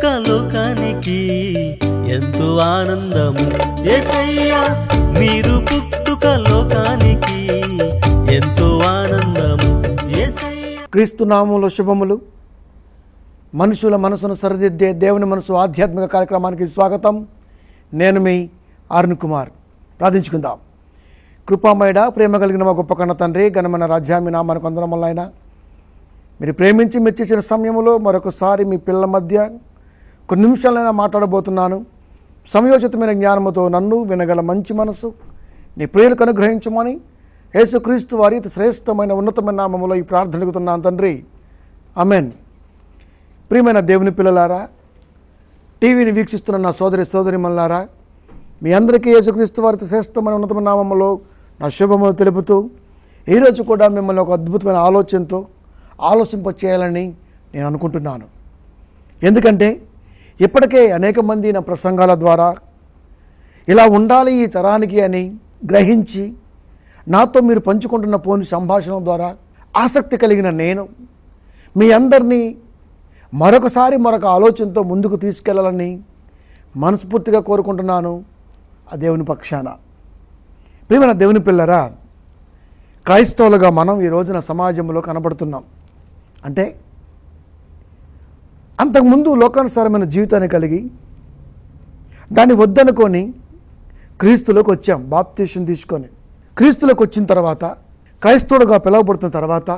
లోకానికి ఎంతో ఆనందము ఏసయ్యా మీరు పుట్టుక లోకానికి ఎంతో ఆనందము ఏసయ్యా క్రీస్తు నామంలో శుభములు మనుషుల మనసును సరిదిద్దే దేవుని మనసు ఆధ్యాత్మిక కార్యక్రమానికి స్వాగతం నేను మీ అరుణ్ కుమార్ ప్రార్థించుకుందాం కృపామయుడ ప్రేమ కలిగిన మా గొప్ప కన్న తండ్రి ఘనమైన రాజ్యామి నామానికి అందరం వల్ల ఆయన మీరు ప్రేమించి మెచ్చించిన సమయంలో మరొకసారి మీ పిల్లల మధ్య కొన్ని నిమిషాలైనా మాట్లాడబోతున్నాను సమయోచితమైన జ్ఞానముతో నన్ను వినగల మంచి మనసు నీ ప్రియులకు అనుగ్రహించమని యేసుక్రీస్తు వారి అతి శ్రేష్టమైన ఉన్నతమైన నామములో ఈ ప్రార్థన అడుగుతున్నాను తండ్రి అమెన్ ప్రియమైన దేవుని పిల్లలారా టీవీని వీక్షిస్తున్న నా సోదరి సోదరిమల్లారా మీ అందరికీ యేసుక్రీస్తు వారి అతి శ్రేష్టమైన ఉన్నతమైన నామములో నా శుభములు తెలుపుతూ ఈరోజు కూడా మిమ్మల్ని ఒక అద్భుతమైన ఆలోచనతో ఆలోచింప చేయాలని నేను అనుకుంటున్నాను ఎందుకంటే ఇప్పటికే అనేక మంది నా ప్రసంగాల ద్వారా ఇలా ఉండాలి ఈ తరానికి అని గ్రహించి నాతో మీరు పంచుకుంటున్న పోని సంభాషణ ద్వారా ఆసక్తి కలిగిన నేను మీ అందరినీ మరొకసారి మరొక ఆలోచనతో ముందుకు తీసుకెళ్లాలని మనస్ఫూర్తిగా కోరుకుంటున్నాను ఆ దేవుని పక్షాన ప్రియమైన దేవుని పిల్లరా క్రైస్తవులుగా మనం ఈ రోజున సమాజంలో కనబడుతున్నాం అంటే అంతకుముందు లోకానుసారమైన జీవితాన్ని కలిగి దాన్ని వద్దనుకొని క్రీస్తులోకి వచ్చాం బాప్తీషన్ తీసుకొని క్రీస్తులోకి వచ్చిన తర్వాత క్రైస్తవుడుగా పిలువబడుతున్న తర్వాత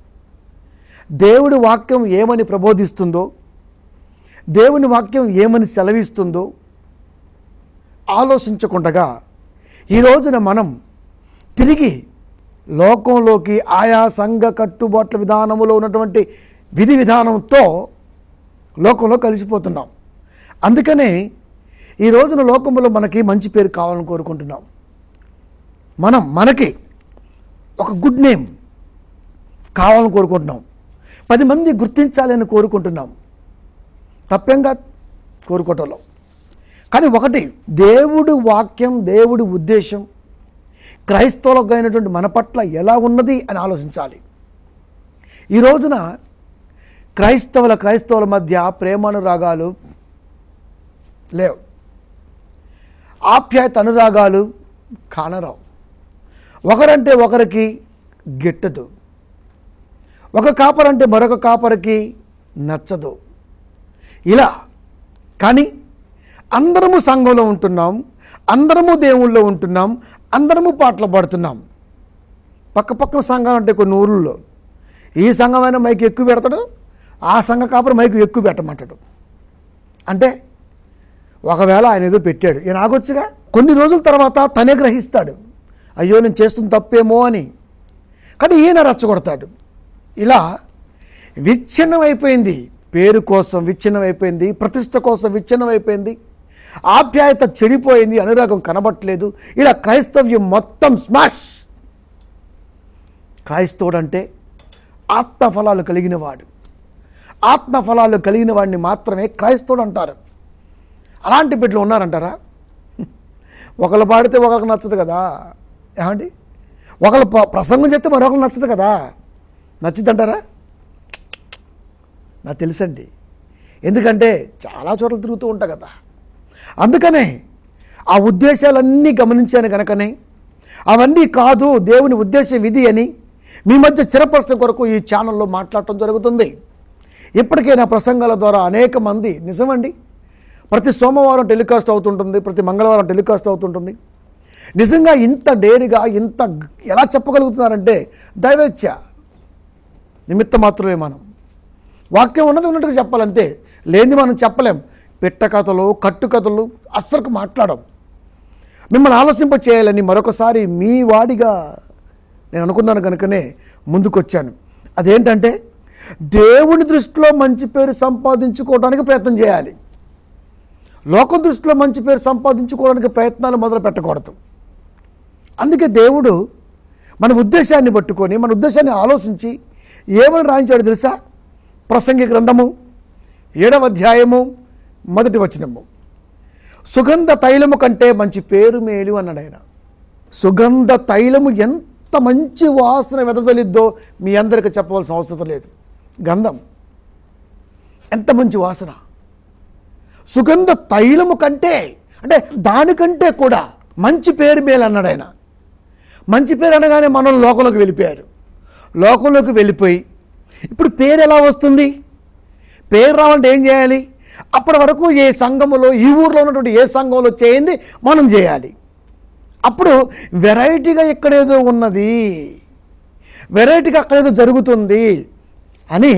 దేవుడి వాక్యం ఏమని ప్రబోధిస్తుందో దేవుని వాక్యం ఏమని సెలవిస్తుందో ఆలోచించకుండగా ఈ రోజున మనం తిరిగి లోకంలోకి ఆయా సంఘ కట్టుబాట్ల విధానములో ఉన్నటువంటి విధి విధానంతో లోకంలో కలిసిపోతున్నాం అందుకనే ఈ రోజున లోకంలో మనకి మంచి పేరు కావాలని కోరుకుంటున్నాం మనం మనకి ఒక గుడ్ నేమ్ కావాలని కోరుకుంటున్నాం పది మంది గుర్తించాలని కోరుకుంటున్నాం తప్పేంగా కోరుకోవటంలో కానీ ఒకటి దేవుడి వాక్యం దేవుడి ఉద్దేశం క్రైస్తవులకు అయినటువంటి మన పట్ల ఎలా ఉన్నది అని ఆలోచించాలి ఈ రోజున క్రైస్తవుల క్రైస్తవుల మధ్య ప్రేమానురాగాలు లేవు ఆప్యాయత అనురాగాలు కానరావు ఒకరంటే ఒకరికి గిట్టదు ఒక కాపరంటే మరొక కాపరికి నచ్చదు ఇలా కానీ అందరము సంఘంలో ఉంటున్నాం అందరము దేవుళ్ళలో ఉంటున్నాం అందరము పాటలు పాడుతున్నాం పక్క పక్కన సంఘాలు అంటే కొన్ని ఊర్లలో ఈ సంఘమైన మైకు ఎక్కువ పెడతాడు ఆ సంఘ కాపరి మైకు ఎక్కువ పెట్టమంటాడు అంటే ఒకవేళ ఆయన ఏదో పెట్టాడు ఈయన ఆగొచ్చుగా కొన్ని రోజుల తర్వాత తనే గ్రహిస్తాడు అయ్యో నేను చేస్తున్న తప్పేమో అని కానీ ఈయన రచ్చగొడతాడు ఇలా విచ్ఛిన్నమైపోయింది పేరు కోసం విచ్ఛిన్నమైపోయింది ప్రతిష్ట కోసం విచ్ఛిన్నమైపోయింది ఆప్యాయత చెడిపోయింది అనురాగం కనబట్టలేదు ఇలా క్రైస్తవ్యం మొత్తం స్మాష్ క్రైస్తవుడు అంటే ఆత్మఫలాలు కలిగిన వాడు ఆత్మఫలాలు కలిగిన వాడిని మాత్రమే క్రైస్తవుడు అంటారు అలాంటి బిడ్డలు ఉన్నారంటారా ఒకళ్ళు పాడితే ఒకరికి నచ్చదు కదా ఏమండి ఒకళ్ళు ప- ప్రసంగం చెప్తే మరొకరు నచ్చదు కదా నచ్చిద్దంటారా నాకు తెలుసండి ఎందుకంటే చాలా చోట్ల తిరుగుతూ ఉంటా కదా అందుకనే ఆ ఉద్దేశాలన్నీ గమనించాను కనుకనే అవన్నీ కాదు దేవుని ఉద్దేశం ఇది అని మీ మధ్య స్థిరపరచడం కొరకు ఈ ఛానల్లో మాట్లాడటం జరుగుతుంది ఇప్పటికే నా ప్రసంగాల ద్వారా అనేక మంది నిజమండి ప్రతి సోమవారం టెలికాస్ట్ అవుతుంటుంది ప్రతి మంగళవారం టెలికాస్ట్ అవుతుంటుంది నిజంగా ఇంత డేరిగా ఇంత గ- ఎలా చెప్పగలుగుతున్నారంటే దైవేచ్ఛ నిమిత్త మాత్రమే మనం వాక్యం ఉన్నది ఉన్నట్టుగా చెప్పాలంతే లేని మనం చెప్పలేం పెట్ట కథలు కట్టు కథలు అస్సలకు మాట్లాడం మిమ్మల్ని ఆలోచింప చేయాలని మరొకసారి మీ వాడిగా నేను అనుకున్నాను కనుకనే ముందుకొచ్చాను అదేంటంటే దేవుని దృష్టిలో మంచి పేరు సంపాదించుకోవడానికి ప్రయత్నం చేయాలి లోక దృష్టిలో మంచి పేరు సంపాదించుకోవడానికి ప్రయత్నాలు మొదలు పెట్టకూడదు అందుకే దేవుడు మన ఉద్దేశాన్ని పట్టుకొని మన ఉద్దేశాన్ని ఆలోచించి ఏమని రాయించాడు తెలుసా ప్రసంగి గ్రంథము ఏడవ అధ్యాయము మొదటి వచనము సుగంధ తైలము కంటే మంచి పేరు మేలు అన్నాడు ఆయన సుగంధ తైలము ఎంత మంచి వాసన వెదజల్లిద్దో మీ అందరికీ చెప్పవలసిన అవసరం లేదు గంధం ఎంత మంచి వాసన సుగంధ తైలము కంటే అంటే దానికంటే కూడా మంచి పేరు మేలు అన్నాడు ఆయన మంచి పేరు అనగానే మనం లోకంలోకి వెళ్ళిపోయారు లోకంలోకి వెళ్ళిపోయి ఇప్పుడు పేరు ఎలా వస్తుంది పేరు రావాలంటే ఏం చేయాలి అప్పటి వరకు ఏ సంఘములో ఈ ఊర్లో ఉన్నటువంటి ఏ సంఘంలో చేయింది మనం చేయాలి అప్పుడు వెరైటీగా ఇక్కడేదో ఉన్నది వెరైటీగా అక్కడేదో జరుగుతుంది అని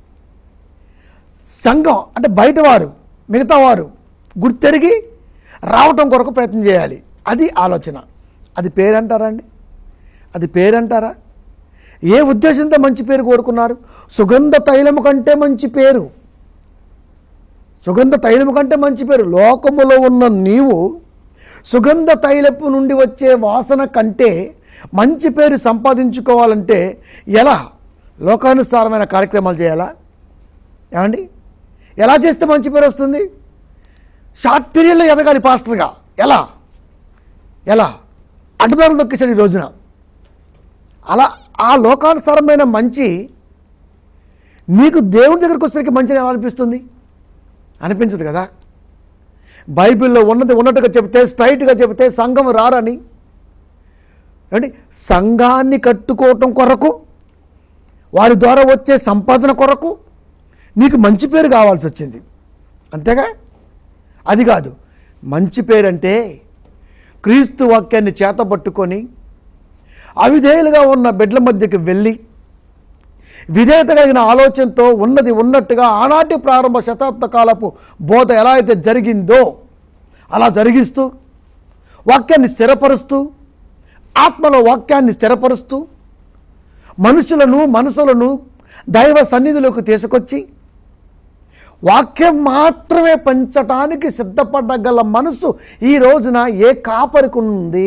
సంఘం అంటే బయటవారు మిగతా వారు గుర్తెరిగి రావటం కొరకు ప్రయత్నం చేయాలి అది ఆలోచన అది పేరంటారా అండి అది పేరంటారా ఏ ఉద్దేశంతో మంచి పేరు కోరుకున్నారు సుగంధ తైలము కంటే మంచి పేరు సుగంధ తైలము కంటే మంచి పేరు లోకములో ఉన్న నీవు సుగంధ తైలపు నుండి వచ్చే వాసన కంటే మంచి పేరు సంపాదించుకోవాలంటే ఎలా లోకానుసారమైన కార్యక్రమాలు చేయాలా ఏమండి ఎలా చేస్తే మంచి పేరు వస్తుంది షార్ట్ పీరియడ్లో ఎదగాలి పాస్టర్గా ఎలా ఎలా అడ్డదారులు దొక్కేశాడు ఈ రోజున అలా ఆ లోకానుసారమైన మంచి మీకు దేవుడి దగ్గరికి వచ్చేసరికి మంచిని ఎలా అనిపిస్తుంది అనిపించదు కదా బైబిల్లో ఉన్నది ఉన్నట్టుగా చెబితే స్ట్రైట్గా చెబితే సంఘం రారని అంటే సంఘాన్ని కట్టుకోవటం కొరకు వారి ద్వారా వచ్చే సంపాదన కొరకు నీకు మంచి పేరు కావాల్సి వచ్చింది అంతేగా అది కాదు మంచి పేరంటే క్రీస్తు వాక్యాన్ని చేతపట్టుకొని అవిధేయులుగా ఉన్న బిడ్డల మధ్యకి వెళ్ళి విధేయత కలిగిన ఆలోచనతో ఉన్నది ఉన్నట్టుగా ఆనాటి ప్రారంభ శతాబ్ద కాలపు బోధ ఎలా అయితే జరిగిందో అలా జరిగిస్తూ వాక్యాన్ని స్థిరపరుస్తూ ఆత్మలో వాక్యాన్ని స్థిరపరుస్తూ మనుషులను మనసులను దైవ సన్నిధిలోకి తీసుకొచ్చి వాక్యం మాత్రమే పెంచటానికి సిద్ధపడగల మనసు ఈ రోజున ఏ కాపరికి ఉంది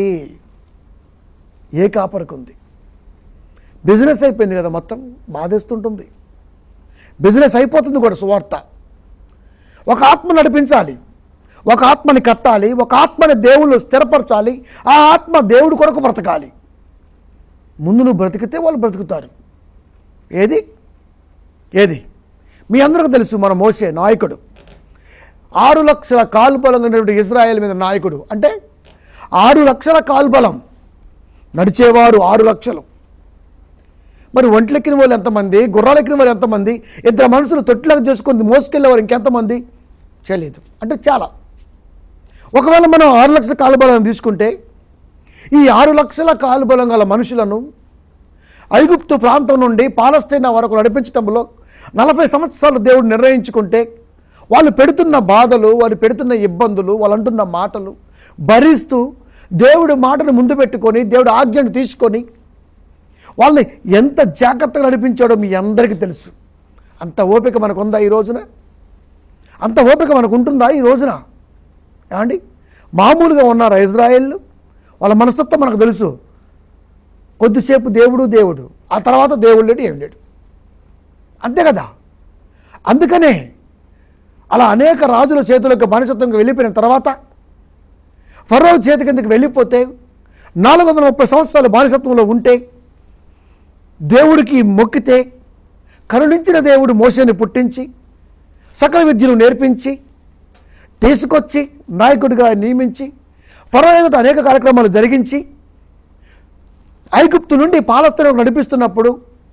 ఏ కాపరికి ఉంది బిజినెస్ అయిపోయింది కదా మొత్తం బాధేస్తుంటుంది బిజినెస్ అయిపోతుంది కూడా సువార్త ఒక ఆత్మ నడిపించాలి ఒక ఆత్మని కట్టాలి ఒక ఆత్మని దేవుళ్ళు స్థిరపరచాలి ఆ ఆత్మ దేవుడి కొరకు బ్రతకాలి ముందు నువ్వు బ్రతికితే వాళ్ళు బ్రతుకుతారు ఏది ఏది మీ అందరికీ తెలుసు మన మోసే నాయకుడు ఆరు లక్షల కాల్బలం ఉన్నటువంటి ఇజ్రాయెల్ మీద నాయకుడు అంటే ఆరు లక్షల కాల్బలం నడిచేవారు ఆరు లక్షలు మరి ఒంట్లెక్కిన వాళ్ళు ఎంతమంది గుర్రాలెక్కిన వాళ్ళు ఎంతమంది ఇద్దరు మనుషులు తొట్టిలాగా చేసుకుంది మోసుకెళ్ళేవారు ఇంకెంతమంది చేయలేదు అంటే చాలా ఒకవేళ మనం ఆరు లక్షల కాలుబలం తీసుకుంటే ఈ ఆరు లక్షల కాలుబలం గల మనుషులను ఐగుప్తు ప్రాంతం నుండి పాలస్తీనా వరకు నడిపించడంలో నలభై సంవత్సరాలు దేవుడు నిర్ణయించుకుంటే వాళ్ళు పెడుతున్న బాధలు వాళ్ళు పెడుతున్న ఇబ్బందులు వాళ్ళు అంటున్న మాటలు భరిస్తూ దేవుడి మాటను ముందు పెట్టుకొని దేవుడి ఆజ్ఞను తీసుకొని వాళ్ళని ఎంత జాగ్రత్తగా నడిపించాడో మీ అందరికీ తెలుసు అంత ఓపిక మనకు ఉందా ఈ రోజున అంత ఓపిక మనకు ఉంటుందా ఈ రోజున ఏమండి మామూలుగా ఉన్నారు ఇజ్రాయేల్ వాళ్ళ మనస్తత్వం మనకు తెలుసు కొద్దిసేపు దేవుడు దేవుడు ఆ తర్వాత దేవుడు లేడు ఏం లేడు అంతే కదా అందుకనే అలా అనేక రాజుల చేతులకు బానిసత్వంగా వెళ్ళిపోయిన తర్వాత ఫరో చేతి కిందకి వెళ్ళిపోతే నాలుగు వందల ముప్పై సంవత్సరాలు బానిసత్వంలో ఉంటే దేవుడికి మొక్కితే కరుణించిన దేవుడు మోసేని పుట్టించి సకల విద్యలు నేర్పించి తీసుకొచ్చి నాయకుడిగా నియమించి ఫరో ఎదుట అనేక కార్యక్రమాలు జరిగించి ఐగుప్తు నుండి పాలస్తీనం నడిపిస్తున్నప్పుడు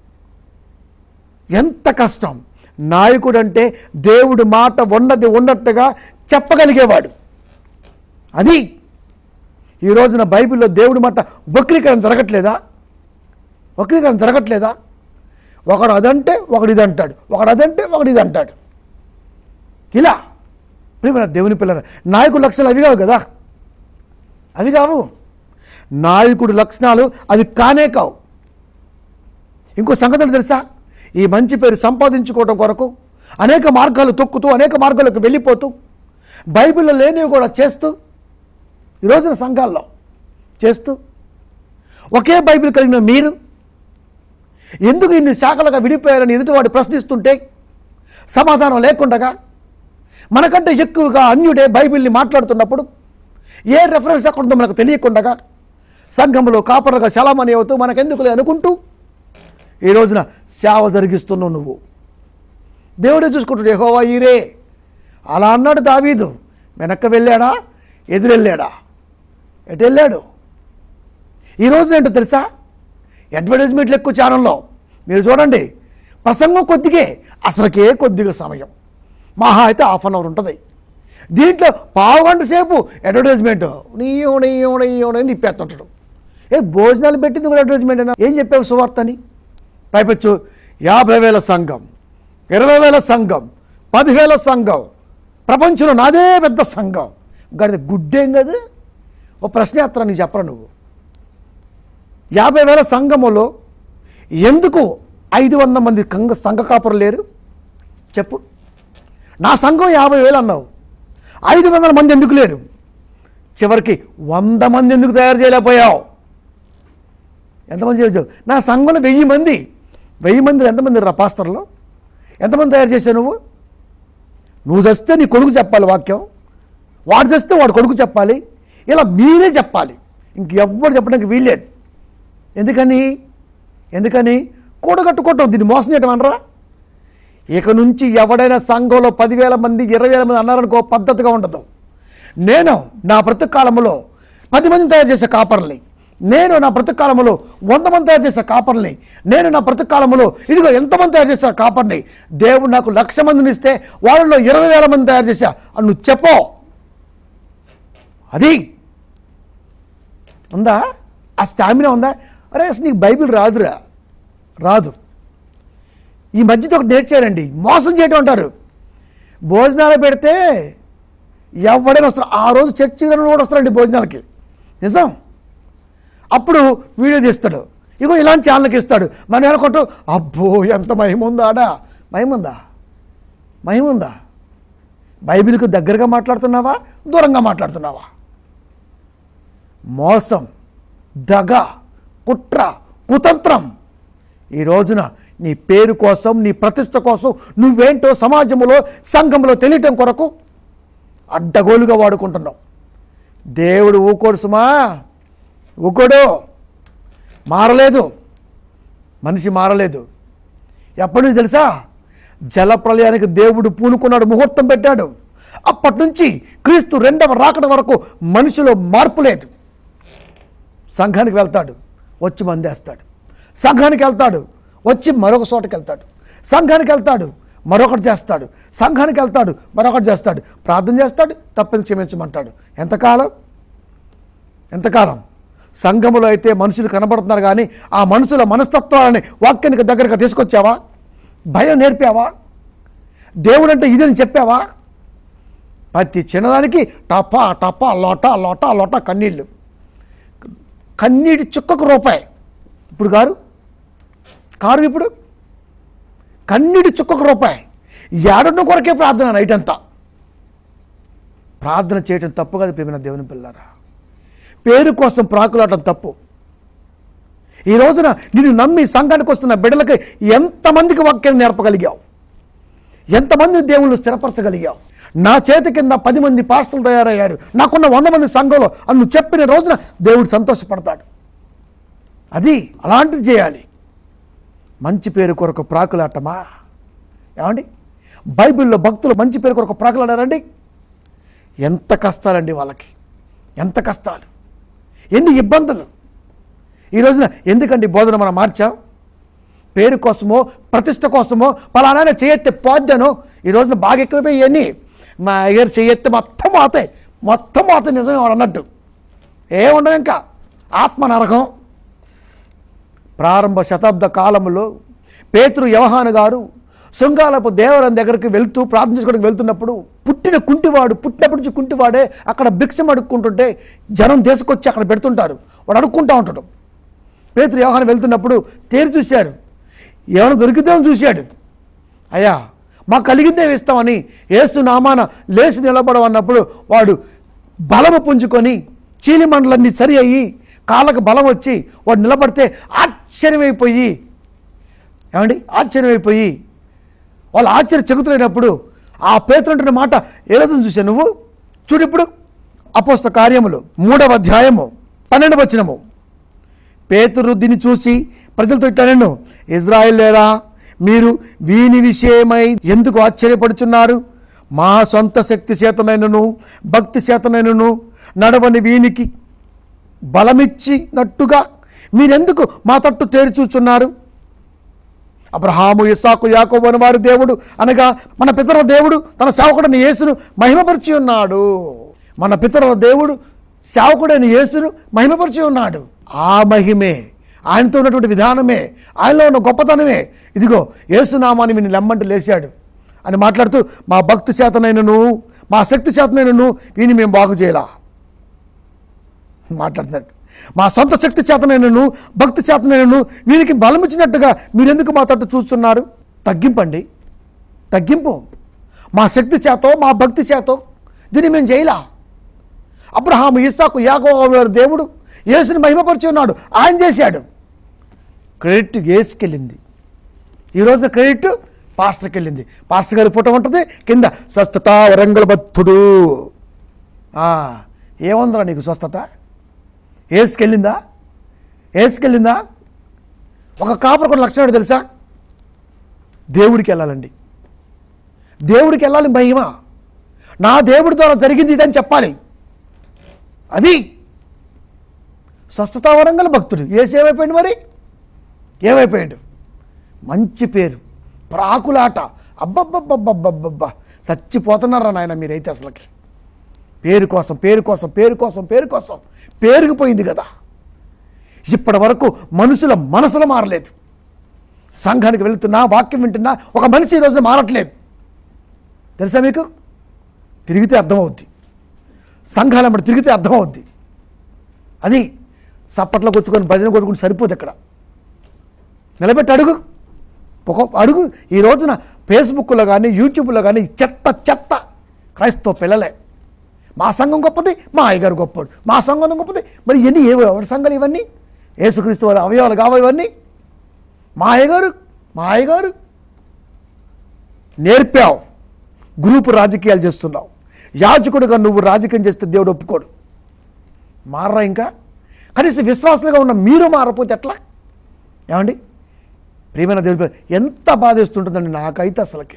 ఎంత కష్టం నాయకుడు అంటే దేవుడు మాట ఉన్నది ఉన్నట్టుగా చెప్పగలిగేవాడు అది ఈ రోజున బైబిల్లో దేవుడి మాట వక్రీకరణ జరగట్లేదా వక్రీకరణ జరగట్లేదా ఒకడు అదంటే ఒకడు ఇది అంటాడు ఒకడు అదంటే ఒకడు ఇది అంటాడు ఇలా ప్రియమైన దేవుని పిల్లల నాయకుడు లక్షణాలు అవి కావు కదా అవి కావు నాయకుడు లక్షణాలు అవి కానే కావు ఇంకో సంగతులు తెలుసా ఈ మంచి పేరు సంపాదించుకోవడం కొరకు అనేక మార్గాలు తొక్కుతూ అనేక మార్గాలకు వెళ్ళిపోతూ బైబిల్లో లేనివి కూడా చేస్తూ ఈ రోజున సంఘాల్లో చేస్తూ ఒకే బైబిల్ కలిగిన మీరు ఎందుకు ఇన్ని శాఖలుగా విడిపోయారని ఎదుటివాడు ప్రశ్నిస్తుంటే సమాధానం లేకుండగా మనకంటే ఎక్కువగా అన్యుడే బైబిల్ని మాట్లాడుతున్నప్పుడు ఏ రెఫరెన్స్ ఎక్కడ ఉందో మనకు తెలియకుండగా సంఘంలో కాపరుగా శలామణి అవుతూ మనకెందుకులే అనుకుంటూ ఈ రోజున సేవ జరిగిస్తున్నావు నువ్వు దేవుడే చూసుకుంటాడు యెహోవా ఈరే అలా అన్నాడు దావీదు వెనక్కి వెళ్ళాడా ఎదురెళ్ళాడా ఎటు వెళ్ళాడు ఈ రోజున ఏంటో తెలుసా అడ్వర్టైజ్మెంట్లు ఎక్కువ ఛానల్లో మీరు చూడండి ప్రసంగం కొద్దిగే అసలుకే కొద్దిగా సమయం మహా అయితే హాఫ్ అన్ అవర్ ఉంటుంది దీంట్లో పావు గంట సేపు అడ్వర్టైజ్మెంట్ నీయో నీయో నీయో అని నిప్పేస్తుంటాడు ఏ భోజనాలు పెట్టింది కూడా అడ్వర్టైజ్మెంట్ అయినా ఏం చెప్పావు సువార్త అని పైపెచ్చు యాభై వేల సంఘం ఇరవై వేల సంఘం పదివేల సంఘం ప్రపంచంలో నాదే పెద్ద సంఘం గడిద గుడ్డేం కదా ఓ ప్రశ్న వేస్తాను నీకు చెప్పరా నువ్వు యాభై వేల సంఘములో ఎందుకు ఐదు వందల మంది కంగ సంఘ కాపురు లేరు చెప్పు నా సంఘం యాభై వేలు అన్నావు ఐదు వందల మంది ఎందుకు లేరు చివరికి వంద మంది ఎందుకు తయారు చేయలేకపోయావు ఎంతమంది చేయొచ్చు నా సంఘంలో వెయ్యి మంది వెయ్యి మందిలో ఎంతమంది రా పాస్టర్లో ఎంతమంది తయారు చేసావు నువ్వు నువ్వు చస్తే నీ కొడుకు చెప్పాలి వాక్యం వాడు చస్తే వాడు కొడుకు చెప్పాలి ఇలా మీరే చెప్పాలి ఇంకెవ్వరు చెప్పడానికి వీల్లేదు ఎందుకని ఎందుకని కూడగట్టుకోవటం దీన్ని మోసం చేయటం అనరా ఇక నుంచి ఎవడైనా సంఘంలో పదివేల మంది ఇరవై వేల మంది అన్నారనుకో పద్ధతిగా ఉండదు నేను నా బ్రతుకు కాలంలో పది మందిని తయారు చేసే కాపర్ని నేను నా బ్రతుకు కాలంలో వంద మంది తయారు చేసే కాపర్ని నేను నా బ్రతుకు కాలంలో ఇదిగో ఎంతమంది తయారు చేసే కాపర్ని దేవుడు నాకు లక్ష మందిని ఇస్తే వాళ్ళలో ఇరవై వేల మంది తయారు చేశా అని నువ్వు చెప్పో అది ఉందా ఆ స్టామినా ఉందా అరే అసలు నీకు బైబిల్ రాదురా రాదు ఈ మధ్యతో ఒకటి నేర్చారండి మోసం చేయటం అంటారు భోజనాలు పెడితే ఎవడైనా వస్తారు ఆ రోజు చర్చిలో కూడా వస్తారండి భోజనాలకి నిజం అప్పుడు వీడియో తీస్తాడు ఇగో ఇలాంటి ఛానల్కి ఇస్తాడు మనం అనుకుంటూ అబ్బో ఎంత మహిమ ఉందా ఆడా మహిమ ఉందా మహిమ ఉందా బైబిల్కి దగ్గరగా మాట్లాడుతున్నావా దూరంగా మాట్లాడుతున్నావా మోసం దగ కుట్ర కుతంత్రం ఈ రోజున నీ పేరు కోసం నీ ప్రతిష్ట కోసం నువ్వేంటో సమాజంలో సంఘంలో తెలియటం కొరకు అడ్డగోలుగా వాడుకుంటున్నావు దేవుడు ఊకోడు సుమా ఊకోడు మారలేదు మనిషి మారలేదు ఎప్పటి నుంచి తెలుసా జలప్రలయానికి దేవుడు పూనుకున్నాడు ముహూర్తం పెట్టాడు అప్పటి నుంచి క్రీస్తు రెండవ రాకడ వరకు మనిషిలో మార్పు లేదు సంఘానికి వెళ్తాడు వచ్చి మందేస్తాడు సంఘానికి వెళ్తాడు వచ్చి మరొక చోటకి వెళ్తాడు సంఘానికి వెళ్తాడు మరొకటి చేస్తాడు సంఘానికి వెళ్తాడు మరొకటి చేస్తాడు ప్రార్థన చేస్తాడు తప్పని క్షమించమంటాడు ఎంతకాలం ఎంతకాలం సంఘములో అయితే మనుషులు కనబడుతున్నారు కానీ ఆ మనుషుల మనస్తత్వాలని వాక్యానికి దగ్గరగా తీసుకొచ్చావా భయం నేర్పావా దేవుడు అంటే ఇదని చెప్పావా ప్రతి చిన్నదానికి టపా టపా లోట లోట లోట కన్నీళ్ళు కన్నీటి చుక్కకు రూపాయి ఇప్పుడు కారు కారు ఇప్పుడు కన్నీటి చుక్కకు రూపాయి ఏడన్న కొరకే ప్రార్థన నైట్ అంతా ప్రార్థన చేయటం తప్పు కాదు ప్రేమైన దేవుని పిల్లారా పేరు కోసం ప్రాకులాడటం తప్పు ఈ రోజున నిన్ను నమ్మి సంఘానికి వస్తున్న బిడ్డలకి ఎంతమందికి వాక్యాన్ని నేర్పగలిగావు ఎంతమంది దేవుళ్ళు స్థిరపరచగలిగావు నా చేతి కింద పది మంది పాస్టర్లు తయారయ్యారు నాకున్న వంద మంది సంఘంలో అని నువ్వు చెప్పిన రోజున దేవుడు సంతోషపడతాడు అది అలాంటిది చేయాలి మంచి పేరు కొరకు ప్రాకులాటమా ఏమండి బైబిల్లో భక్తులు మంచి పేరు కొరకు ప్రాకులాడారండి ఎంత కష్టాలండి వాళ్ళకి ఎంత కష్టాలు ఎన్ని ఇబ్బందులు ఈ రోజున ఎందుకండి బోధన మనం మార్చాం పేరు కోసమో ప్రతిష్ట కోసమో పలానా చేయెత్తే పోద్దాను ఈ రోజున బాగా ఎక్కువైపోయి ఇవన్నీ మా అయ్యారు చేయెత్తే మొత్తం పోతాయి మొత్తం పోతాయి నిజమే వాడు అన్నట్టు ఏముండవు ఇంకా ఆత్మ నరకం ప్రారంభ శతాబ్ద కాలంలో పేతురు యవహాను గారు శృంగాలపు దేవరం దగ్గరికి వెళ్తూ ప్రార్థన చేసుకోవడానికి వెళ్తున్నప్పుడు పుట్టిన కుంటివాడు పుట్టినప్పటి నుంచి కుంటివాడే అక్కడ భిక్షం అడుక్కుంటుంటే జనం తీసుకొచ్చి అక్కడ పెడుతుంటారు వాడు అడుక్కుంటా ఉంటాడు పేతురు వ్యవహారం వెళ్తున్నప్పుడు తేరి చూశారు ఏమైనా దొరికిద్దామని చూశాడు అయ్యా మాకు కలిగిందే ఇస్తామని ఏసు నామాన లేచి నిలబడమన్నప్పుడు వాడు బలము పుంజుకొని చీలి మండలన్నీ సరి అయ్యి కాళ్ళకు బలం వచ్చి వాడు నిలబడితే ఆశ్చర్యమైపోయి ఏమండి ఆశ్చర్యమైపోయి వాళ్ళు ఆశ్చర్య చెగుతులేనప్పుడు ఆ పేతులంటున్న మాట ఏ రోజు చూసావు నువ్వు చూడు ఇప్పుడు అపోస్త కార్యములు మూడవ అధ్యాయము పన్నెండు వచనము పేతురు దీన్ని చూసి ప్రజలతో ఇట్టాను ఇజ్రాయిల్ లేరా మీరు వీని విషయమై ఎందుకు ఆశ్చర్యపడుచున్నారు మా సొంత శక్తి చేతనైనను భక్తి చేతనైనను నడవని వీనికి బలమిచ్చినట్టుగా మీరెందుకు మా తట్టు తేరి చూచున్నారు అబ్రహాము ఇస్సాకు యాకోబు అని వారి దేవుడు అనగా మన పితరుల దేవుడు తన సేవకుడైన యేసును మహిమపరిచి ఉన్నాడు మన పితరుల దేవుడు సేవకుడైన యేసును మహిమపరిచి ఉన్నాడు ఆ మహిమే ఆయనతో ఉన్నటువంటి విధానమే ఆయనలో ఉన్న గొప్పతనమే ఇదిగో యేసునామాన్ని విని లమ్మంటూ లేచాడు అని మాట్లాడుతూ మా భక్తి చేతనైనను మా శక్తి చేతనైనను వీని మేము బాగు చేయలా మాట్లాడుతున్నాడు మా సొంత శక్తి చేతనైనను భక్తి చేతనైనను వీరికి బలం ఇచ్చినట్టుగా మీరెందుకు మా తట్టు చూస్తున్నారు తగ్గింపండి తగ్గింపు మా శక్తి చేతో మా భక్తి చేతో దీన్ని మేము చేయలా అబ్రహాము ఇస్సాకు యాకోబు గారి దేవుడు యేసుని మహిమపరిచి ఉన్నాడు ఆయన చేశాడు క్రెడిట్ యేసుకెళ్ళింది ఈ రోజున క్రెడిట్ పాస్టర్కి వెళ్ళింది పాస్టర్ గారి ఫోటో ఉంటుంది కింద స్వస్థత వరంగల్ భక్తుడు ఆ, ఏముందిరా నీకు స్వస్థత ఏసుకెళ్ళిందా ఏసుకెళ్ళిందా ఒక కాపర్ కొన్ని లక్షణాలు తెలుసా దేవుడికి వెళ్ళాలండి దేవుడికి వెళ్ళాలి మహిమ నా దేవుడి ద్వారా జరిగింది ఇదని చెప్పాలి అది స్వస్థత వరంగల్ భక్తుడు ఏసు ఏమైపోయింది మరి ఏమైపోయాడు మంచి పేరు ప్రాకులాట అబ్బబ్బబ్బబ్బబ్బబ్బా చచ్చిపోతున్నారా నాయన మీరైతే అసలుకి పేరు కోసం పేరు కోసం పేరు కోసం పేరు కోసం పేరుకుపోయింది కదా ఇప్పటి వరకు మనుషుల మనసులు మారలేదు సంఘానికి వెళుతున్నా వాక్యం వింటున్నా ఒక మనిషి ఈ రోజున మారట్లేదు తెలుసా మీకు తిరిగితే అర్థమవుద్ది సంఘాల వెంబడి తిరిగితే అర్థమవుద్ది అది సప్పట్లో కొచ్చుకొని భజన కొట్టుకుని సరిపోదు ఇక్కడ నిలబెట్టి అడుగు ఒక అడుగు ఈ రోజున ఫేస్బుక్లో కానీ యూట్యూబ్లో కానీ చెత్త చెత్త క్రైస్తవ పిల్లలే మా సంఘం గొప్పది మా అయ్యగారు గొప్పడు మా సంఘం గొప్పది మరి ఇవన్నీ ఏ ఎవరి సంఘాలు ఇవన్నీ యేసుక్రీస్తు వారి అవయవాలు కావా ఇవన్నీ మా అయ్యగారు మా అయ్యగారు నేర్పావు గ్రూపు రాజకీయాలు చేస్తున్నావు యాజకుడుగా నువ్వు రాజకీయం చేస్తే దేవుడు ఒప్పుకోడు మారరా ఇంకా కనీసం విశ్వాసులుగా ఉన్న మీరు మారపోతే ఎట్లా ఏమండి ప్రియమైన దేవుడి ఎంత బాధేస్తుంటుందండి నాకైతే అసలుకి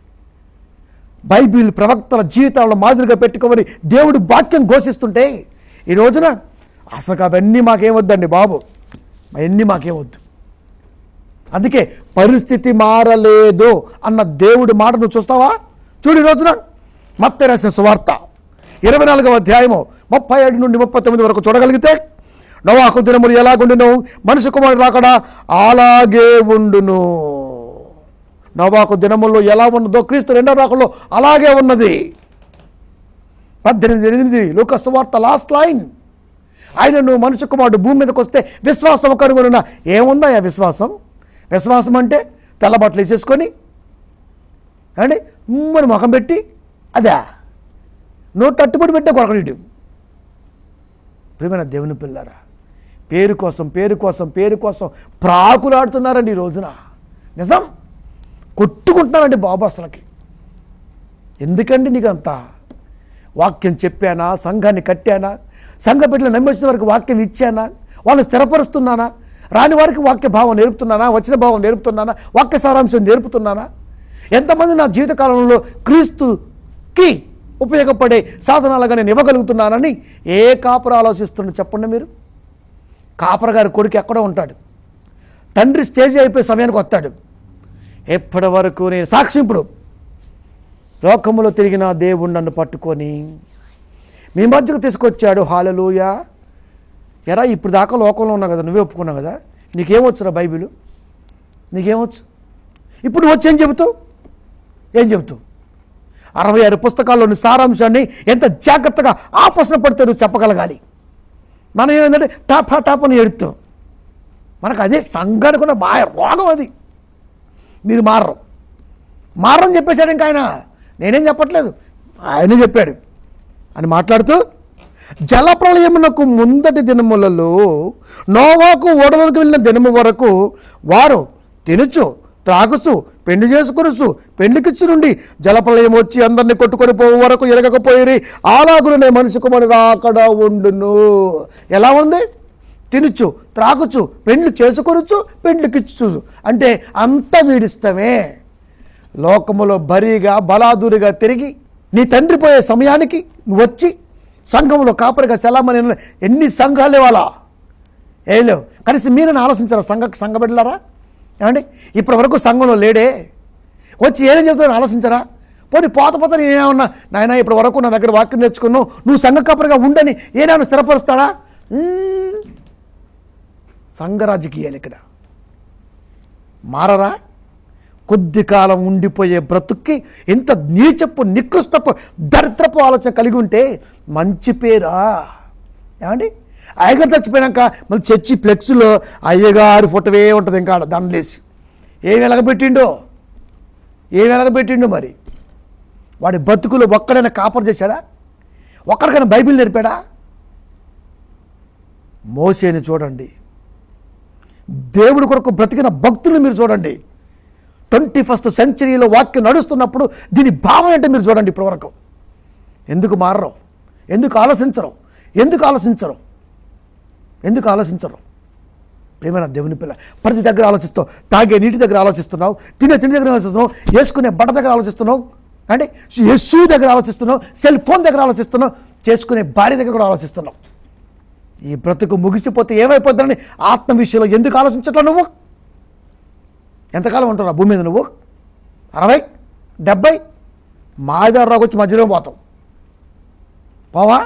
బైబిల్ ప్రవక్తల జీవితాల్లో మాదిరిగా పెట్టుకోమని దేవుడు వాక్యం ఘోషిస్తుంటే ఈ రోజున అసలు అవన్నీ మాకేమొద్దండి బాబు అవన్నీ మాకేమొద్దు అందుకే పరిస్థితి మారలేదు అన్న దేవుడి మాట నువ్వు చూస్తావా చూడు ఈ రోజున మత్త రాసిన సువార్త ఇరవై నాలుగవ అధ్యాయము ముప్పై ఏడు నుండి ముప్పై తొమ్మిది వరకు చూడగలిగితే నవాకు దినములు ఎలాగుండును మనిషి కుమారుడు రాకడా అలాగే ఉండును నవాకు దినముల్లో ఎలా ఉన్నదో క్రీస్తు రెండో రాకలో అలాగే ఉన్నది పద్దెనిమిది ఎనిమిది లోక సువార్త లాస్ట్ లైన్ ఆయన నువ్వు మనిషి కుమారుడు భూమి మీదకి వస్తే విశ్వాసం కనుగొన ఏముందా ఆ విశ్వాసం విశ్వాసం అంటే తెల్ల బట్టలు వేసేసుకొని అండి మరి ముఖం పెట్టి అదా నువ్వు తట్టుబడి పెట్టే కొరకడు ప్రియమైన దేవుని పిల్లరా పేరు కోసం పేరు కోసం పేరు కోసం ప్రాకులాడుతున్నారండి ఈ రోజున నిజం కొట్టుకుంటున్నారండి బాబు అసలకి ఎందుకండి నీకు అంత వాక్యం చెప్పానా సంఘాన్ని కట్టానా సంఘ బిడ్డలు నమ్మేసిన వరకు వాక్యం ఇచ్చానా వాళ్ళని స్థిరపరుస్తున్నానా రాని వారికి వాక్య భావం నేర్పుతున్నానా వచ్చిన భావం నేర్పుతున్నానా వాక్య సారాంశం నేర్పుతున్నానా ఎంతమంది నా జీవితకాలంలో క్రీస్తుకి ఉపయోగపడే సాధనాలుగా నేను ఇవ్వగలుగుతున్నానని ఏ కాపుర ఆలోచిస్తున్నా చెప్పండి మీరు కాపర గారి కొడుకు ఎక్కడో ఉంటాడు తండ్రి స్టేజ్ అయిపోయే సమయానికి వస్తాడు ఎప్పటి వరకు నేను సాక్షి ఇప్పుడు లోకములో తిరిగిన దేవుడు నన్ను పట్టుకొని మీ మధ్యకు తీసుకొచ్చాడు హాలలుయ ఎరా ఇప్పుడు దాకా లోకంలో ఉన్నావు కదా నువ్వే ఒప్పుకున్నావు కదా నీకేమొచ్చురా బైబిల్ నీకేమొచ్చు ఇప్పుడు నువ్వు వచ్చి ఏం చెబుతావు ఏం చెబుతావు అరవై ఆరు పుస్తకాల్లోని సారాంశాన్ని ఎంత జాగ్రత్తగా ఆపసన పడితే నువ్వు చెప్పగలగాలి మనం ఏమైందంటే టాప్ టాప్ అని ఎడుతాం మనకు అదే సంఘానికి ఉన్న మాయ రోగం అది మీరు మారరు మారని చెప్పేశాడు ఇంకా ఆయన నేనేం చెప్పట్లేదు ఆయనే చెప్పాడు అని మాట్లాడుతూ జలప్రళయమునకు ముందటి దినములలో నోవాకు ఓడలకు వెళ్ళిన దినము వరకు వారు తినుచు త్రాగుచు పెండి చేసుకునుచు పెండ్లికిచ్చు నుండి జలప్రళయం వచ్చి అందరిని కొట్టుకొని పోవు వరకు ఎరగకపోయి అలాగునే మనిషి కుమారి రాకడా ఉండును ఎలా ఉంది తినుచు త్రాగుచు పెండ్లు చేసుకొనుచు పెండ్లికిచ్చు అంటే అంత వీడిష్టమే లోకములో భరీగా బలాదూరిగా తిరిగి నీ తండ్రి పోయే సమయానికి నువ్వు వచ్చి సంఘంలో కాపరిగా సెలమని ఎన్ని సంఘాలు ఇవాళ ఏం లేవు కనీసం మీరని ఆలోచించారా సంఘ సంఘ బిడ్డలారా ఏమండి ఇప్పటి వరకు సంఘంలో లేడే వచ్చి ఏం చెబుతాడని ఆలోచించరా పోనీ పోత పోత నేనేమన్నా నాయన ఇప్పటి వరకు నా దగ్గర వాక్యం నేర్చుకున్నావు నువ్వు సంఘ కాపరిగా ఉండని ఏమైనా స్థిరపరుస్తాడా ఉమ్. సంఘ రాజకీయాలు ఇక్కడ మారరా కొద్ది కాలం ఉండిపోయే బ్రతుక్కి ఇంత నీచపు నికృష్టపు దరిద్రపు ఆలోచన కలిగి ఉంటే మంచి పేరా ఏమండి అయ్యగారు చచ్చిపోయాక మళ్ళీ చర్చి ఫ్లెక్స్లో అయ్యగారి ఫోటోవే ఉంటుంది ఇంకా ఆడ దండలేసి ఏమి వెలగబెట్టిండో ఏమి వెలగబెట్టిండో మరి వాడి బతుకులు ఒక్కడైనా కాపర్ చేశాడా ఒక్కడికైనా బైబిల్ నేర్పాడా మోసేని చూడండి దేవుడి కొరకు బ్రతికిన భక్తులు మీరు చూడండి ట్వంటీ ఫస్ట్ సెంచరీలో వాక్యం నడుస్తున్నప్పుడు దీని భావం ఏంటో మీరు చూడండి ఇప్పటివరకు ఎందుకు మారరు ఎందుకు ఆలోచించరు ఎందుకు ఆలోచించరు ఎందుకు ఆలోచించరు ప్రేమైన దేవుని పిల్ల ప్రతి దగ్గర ఆలోచిస్తావు తాగే నీటి దగ్గర ఆలోచిస్తున్నావు తినే తిండి దగ్గర ఆలోచిస్తున్నావు వేసుకునే బట్ట దగ్గర ఆలోచిస్తున్నావు అంటే షూ దగ్గర ఆలోచిస్తున్నావు సెల్ ఫోన్ దగ్గర ఆలోచిస్తున్నావు చేసుకునే భార్య దగ్గర కూడా ఆలోచిస్తున్నావు ఈ బ్రతుకు ముగిసిపోతే ఏమైపోతుందని ఆత్మ విషయంలో ఎందుకు ఆలోచించట్లా నువ్వు ఎంతకాలం ఉంటావు భూమి మీద నువ్వు అరవై డెబ్బై మాయదారు వచ్చి మధ్యలో పోతావు పోవా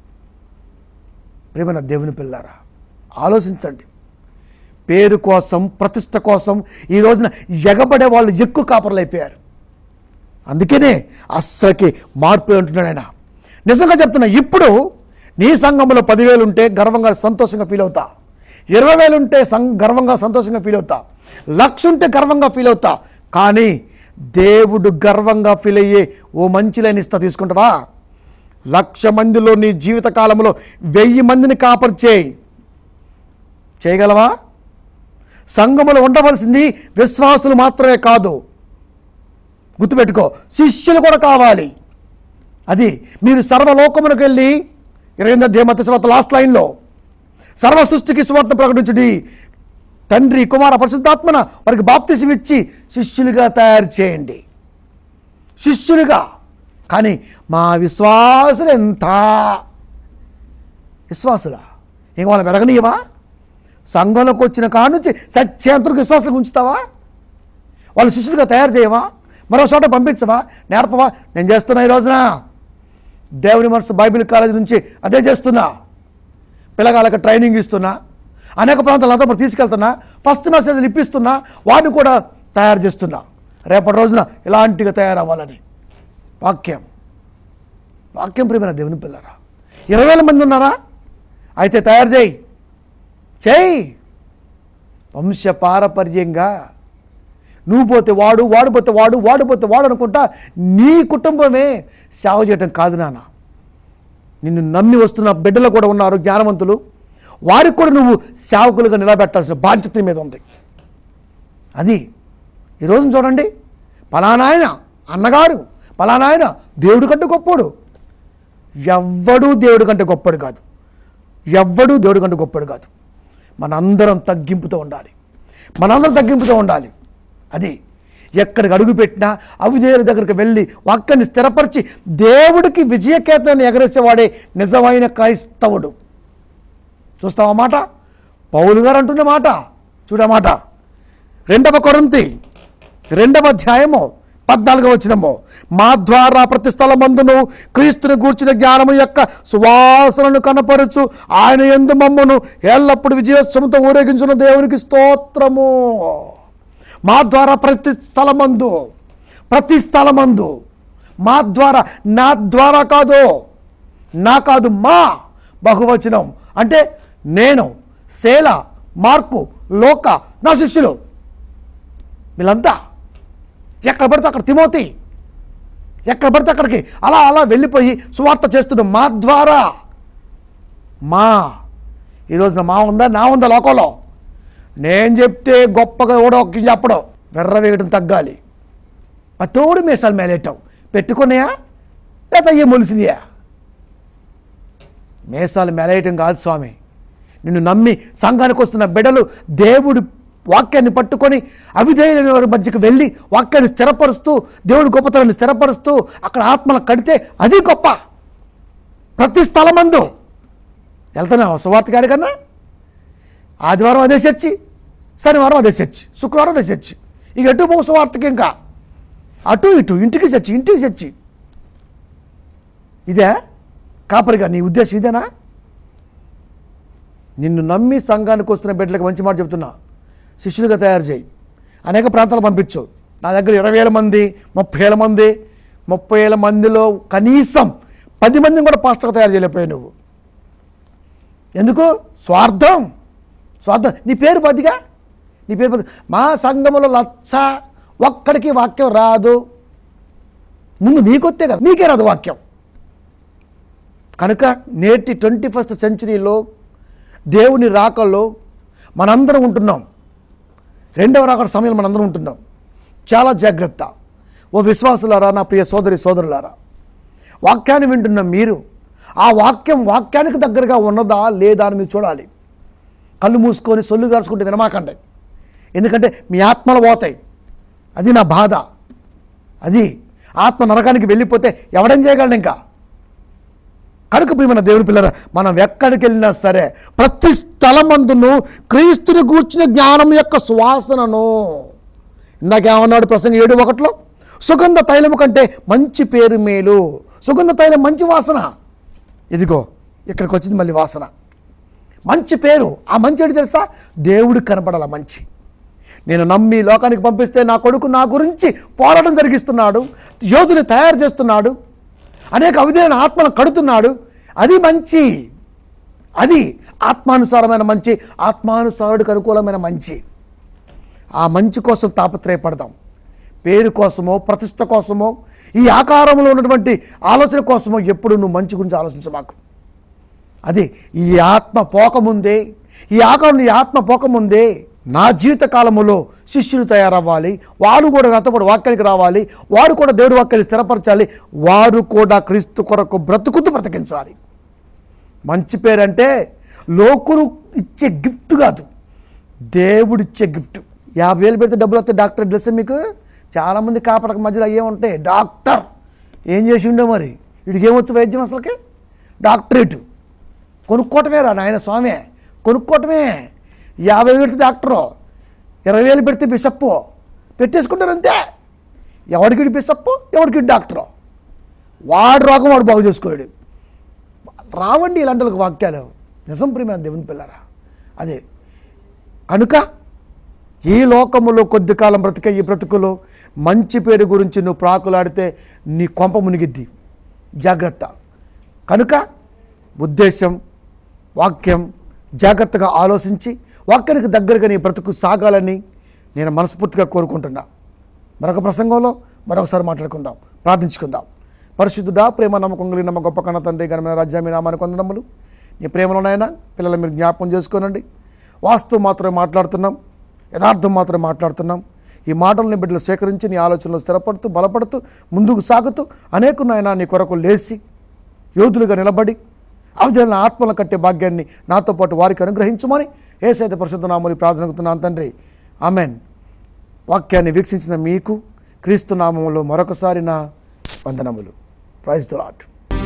ప్రేమైన దేవుని పిల్లారా ఆలోచించండి పేరు కోసం ప్రతిష్ట కోసం ఈ రోజున ఎగబడే వాళ్ళు ఎక్కువ కాపర్లు అయిపోయారు అందుకనే అస్సలకి మార్పు అంటున్నాడు ఆయన నిజంగా చెప్తున్నా ఇప్పుడు నీ సంఘంలో పదివేలు ఉంటే గర్వంగా సంతోషంగా ఫీల్ అవుతా ఇరవై వేలు ఉంటే సం గర్వంగా సంతోషంగా ఫీల్ అవుతా లక్ష ఉంటే గర్వంగా ఫీల్ అవుతా కానీ దేవుడు గర్వంగా ఫీల్ అయ్యే ఓ మంచి లైన్ ఇస్తా తీసుకుంటావా లక్ష మందిలో నీ జీవిత కాలంలో వెయ్యి మందిని కాపర్ చేయి చేయగలవా సంఘములో ఉండవలసింది విశ్వాసులు మాత్రమే కాదు గుర్తుపెట్టుకో శిష్యులు కూడా కావాలి అది మీరు సర్వలోకములకు వెళ్ళి ఇరవై ఎనిమిది అధ్యాయం మత్తయి సువార్త లాస్ట్ లైన్లో సర్వ సృష్టికి సువార్త ప్రకటించుడి తండ్రి కుమార పరిశుద్ధాత్మన వారికి బాప్తిసం ఇచ్చి శిష్యులుగా తయారు చేయండి శిష్యులుగా కానీ మా విశ్వాసులు ఎంత విశ్వాసులా ఇంక వాళ్ళని పెరగనీయవా సంఘంలోకి వచ్చిన కాడ నుంచి సత్యాంతరకు విశ్వాసులకు ఉంచుతావా వాళ్ళు శిష్యులుగా తయారు చేయవా మరో చోట పంపించవా నేర్పవా నేను చేస్తున్నా ఈ రోజున దేవుని మనసు బైబిల్ కాలేజీ నుంచి అదే చేస్తున్నా పిల్లగాళ్ళకి ట్రైనింగ్ ఇస్తున్నా అనేక ప్రాంతాలంతా మరి తీసుకెళ్తున్నా ఫస్ట్ మెసేజ్లు ఇప్పిస్తున్నా వాడిని కూడా తయారు చేస్తున్నా రేపటి రోజున ఇలాంటిగా తయారవ్వాలని వాక్యం వాక్యం ప్రియమైన దేవుని పిల్లరా ఇరవై వేల మంది ఉన్నారా అయితే తయారు చేయి చేయి వంశ పారపర్యంగా నువ్వు పోతే వాడు వాడు పోతే వాడు వాడు పోతే వాడు అనుకుంటా నీ కుటుంబమే సేవ చేయటం కాదు నాన్న నిన్ను నమ్మి వస్తున్న బిడ్డలు కూడా ఉన్నారు జ్ఞానవంతులు వారికి కూడా నువ్వు సేవకులుగా నిలబెట్టాల్సిన బాధ్యత నీ మీద ఉంది అది ఈరోజు చూడండి పలానాయన అన్నగారు పలానాయన దేవుడి కంటే గొప్పోడు ఎవ్వడూ దేవుడి కంటే గొప్పడు కాదు ఎవ్వడూ దేవుడి కంటే గొప్పడు కాదు మనందరం తగ్గింపుతో ఉండాలి మనందరం తగ్గింపుతో ఉండాలి అది ఎక్కడికి అడుగు పెట్టినా అవిధేయుల దగ్గరికి వెళ్ళి వాక్యాన్ని స్థిరపరిచి దేవుడికి విజయకేతనాన్ని ఎగరేసేవాడే నిజమైన క్రైస్తవుడు చూస్తావా మాట పౌలు గారు అంటున్న మాట చూడ మాట రెండవ కొరంతి రెండవ అధ్యాయము పద్నాలుగవ వచ్చినము మా ద్వారా ప్రతి స్థలమందును క్రీస్తుని గూర్చిన జ్ఞానము యొక్క సువాసనను కనపరచు ఆయన ఎందు మమ్మను ఎల్లప్పుడు విజయోత్సవంతో ఊరేగించిన దేవునికి స్తోత్రము మా ద్వారా ప్రతి స్థలమందు ప్రతి స్థలమందు మా ద్వారా నా ద్వారా కాదు నా కాదు మా బహువచనం అంటే నేను శేల మార్కు లోక నా శిష్యులు వీళ్ళంతా ఎక్కడ పడితే అక్కడ తిమోతి ఎక్కడ పడితే అక్కడికి అలా అలా వెళ్ళిపోయి సువార్త చేస్తున్నాం మా ద్వారా మా ఈరోజున మా ఉందా నా ఉందా లోకంలో నేను చెప్తే గొప్పగా ఎవడో ఒకటి చెప్పడం వెర్ర వేయడం తగ్గాలి ఆ తోడు మీసాలు మేలేటావు పెట్టుకున్నాయా లేదా అయ్యే మొలిసినాయా మేసాలు మెలేయటం కాదు స్వామి నిన్ను నమ్మి సంఘానికి వస్తున్న బిడ్డలు దేవుడు వాక్యాన్ని పట్టుకొని అవిధేయులైన వారి మధ్యకి వెళ్ళి వాక్యాన్ని స్థిరపరుస్తూ దేవుడి గొప్పతనాన్ని స్థిరపరుస్తూ అక్కడ ఆత్మను కడితే అది గొప్ప ప్రతి స్థలమందు వెళ్తున్నావు సువార్త గారి కన్నా ఆదివారం అదే చర్చి శనివారం అదే చర్చి శుక్రవారం అదే చర్చి ఇక ఎటు పోవు సువార్తకి ఇంకా అటు ఇటు ఇంటికి చర్చి ఇంటికి చర్చి ఇదే కాపరిగా నీ ఉద్దేశం ఇదేనా నిన్ను నమ్మి సంఘానికి వస్తున్న బిడ్డలకు మంచి మాట చెప్తున్నా శిష్యులుగా తయారు చేయి అనేక ప్రాంతాలు పంపించు నా దగ్గర ఇరవై వేల మంది ముప్పై వేల మంది ముప్పై వేల మందిలో కనీసం పది మందిని కూడా పాస్టర్గా తయారు చేయలేకపోయావు నువ్వు ఎందుకు స్వార్థం స్వార్థం నీ పేరు బతిగా నీ పేరు బతి మా సంఘములో లచ్చ ఒక్కడికి వాక్యం రాదు ముందు నీకొత్తే కదా నీకే రాదు వాక్యం కనుక నేటి ట్వంటీ ఫస్ట్ సెంచరీలో దేవుని రాకల్లో మనందరం ఉంటున్నాం రెండవ రాకడ సమయంలో మనందరం ఉంటున్నాం చాలా జాగ్రత్త ఓ విశ్వాసులారా నా ప్రియ సోదరి సోదరులారా వాక్యాన్ని వింటున్న మీరు ఆ వాక్యం వాక్యానికి దగ్గరగా ఉన్నదా లేదా అని మీరు చూడాలి కళ్ళు మూసుకొని సొల్లు గారుచుకుంటే వినమాకండి ఎందుకంటే మీ ఆత్మలు పోతాయి అది నా బాధ అది ఆత్మ నరకానికి వెళ్ళిపోతే ఎవడేం చేయగలడు ఇంకా కనుక ప్రియమైన దేవుని పిల్లర మనం ఎక్కడికి వెళ్ళినా సరే ప్రతి స్థలమందును క్రీస్తుని గూర్చిన జ్ఞానం యొక్క సువాసనను ఇందాకేమన్నాడు ప్రసంగం ఏడు ఒకటిలో సుగంధ తైలము కంటే మంచి పేరు మేలు సుగంధ తైలం మంచి వాసన ఇదిగో ఇక్కడికి వచ్చింది మళ్ళీ వాసన మంచి పేరు ఆ మంచి ఏంటి తెలుసా దేవుడికి కనపడాల మంచి నేను నమ్మి లోకానికి పంపిస్తే నా కొడుకు నా గురించి పోరాటం జరిగిస్తున్నాడు యోధుని తయారు చేస్తున్నాడు అనేక అవిధైన ఆత్మను కడుతున్నాడు అది మంచి అది ఆత్మానుసారమైన మంచి ఆత్మానుసారుడికి అనుకూలమైన మంచి ఆ మంచి కోసం తాపత్రయపడదాం పేరు కోసమో ప్రతిష్ట కోసమో ఈ ఆకారంలో ఉన్నటువంటి ఆలోచన కోసమో ఎప్పుడు నువ్వు మంచి గురించి ఆలోచించమాకు అది ఈ ఆత్మ పోకముందే ఈ ఆకారం ఈ ఆత్మ పోకముందే నా జీవిత కాలములో శిష్యులు తయారవ్వాలి వారు కూడా నాతో పాటు వాక్యానికి రావాలి వారు కూడా దేవుడి వాక్యాన్ని స్థిరపరచాలి వారు కూడా క్రీస్తు కొరకు బ్రతుకుతూ బ్రతికించాలి మంచి పేరంటే లోకులు ఇచ్చే గిఫ్ట్ కాదు దేవుడిచ్చే గిఫ్ట్ యాభై వేలు పెడితే డబ్బులు వస్తే డాక్టర్ తెలుసా మీకు చాలామంది కాపరకు మధ్యలో అయ్యే ఉంటాయి డాక్టర్ ఏం చేసి ఉండే మరి వీడికి ఏమొచ్చు వైద్యం అసలుకి డాక్టరేటు కొనుక్కోవటమే రా నాయన స్వామి కొనుక్కోవటమే యాభై వేలు పెడితే డాక్టరు ఇరవై వేలు పెడితే బిషప్పు పెట్టేసుకుంటారు అంతే ఎవరికి బిషప్పు ఎవరికి డాక్టరు వాడు రోగం వాడు బాగు చేసుకోడు రావండి ఇలాంటి వాళ్ళకి వాక్యాలు నిజం ప్రియమైన దేవుని పిల్లరా అదే కనుక ఈ లోకములో కొద్ది కాలం బ్రతికే ఈ బ్రతుకులో మంచి పేరు గురించి నువ్వు ప్రాకులాడితే నీ కొంప మునిగిద్ది జాగ్రత్త కనుక ఉద్దేశం వాక్యం జాగ్రత్తగా ఆలోచించి వాక్యానికి దగ్గరగా నీ బ్రతుకు సాగాలని నేను మనస్ఫూర్తిగా కోరుకుంటున్నా మరొక ప్రసంగంలో మరొకసారి మాట్లాడుకుందాం ప్రార్థించుకుందాం పరిశుద్ధుడా ప్రేమ నమ్మకం కలిగిన నమ్మ గొప్ప కన్న తండ్రి ఘనమైన రాజ్యామి నామాన్ని కొందనములు నీ ప్రేమలోనైనా పిల్లలు మీరు జ్ఞాపకం చేసుకోనండి వాస్తవం మాత్రమే మాట్లాడుతున్నాం యథార్థం మాత్రమే మాట్లాడుతున్నాం ఈ మాటల్ని బిడ్డలు సేకరించి నీ ఆలోచనలు స్థిరపడుతూ బలపడుతూ ముందుకు సాగుతూ అనేకునైనా నీ కొరకు లేచి యోధులుగా నిలబడి అవధులను ఆత్మలను కట్టే భాగ్యాన్ని నాతో పాటు వారికి అనుగ్రహించమని ఏసైతే పరిశుద్ధ నామని ప్రార్థనకుతున్నాను తండ్రి ఆమెన్ వాక్యాన్ని వీక్షించిన మీకు క్రీస్తు నామములో మరొకసారి నా వందనములు ప్రైజ్ ద లాట్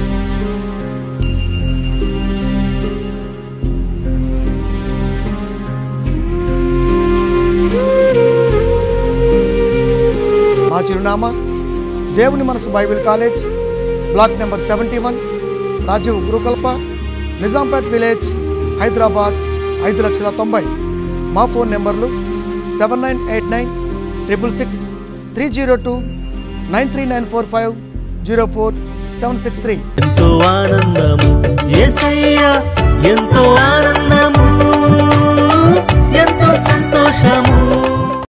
మా చిరునామా దేవుని మనసు Bible college block number seventy one Rajiv గురుకల్ప నిజాంపేట్ విలేజ్ హైదరాబాద్ ఐదు లక్షల తొంభై మా ఫోన్ నెంబర్లు seven nine eight nine triple six three zero two nine three nine four five zero four seven six three ఎంతో ఆనందము ఏసయ్యా ఎంతో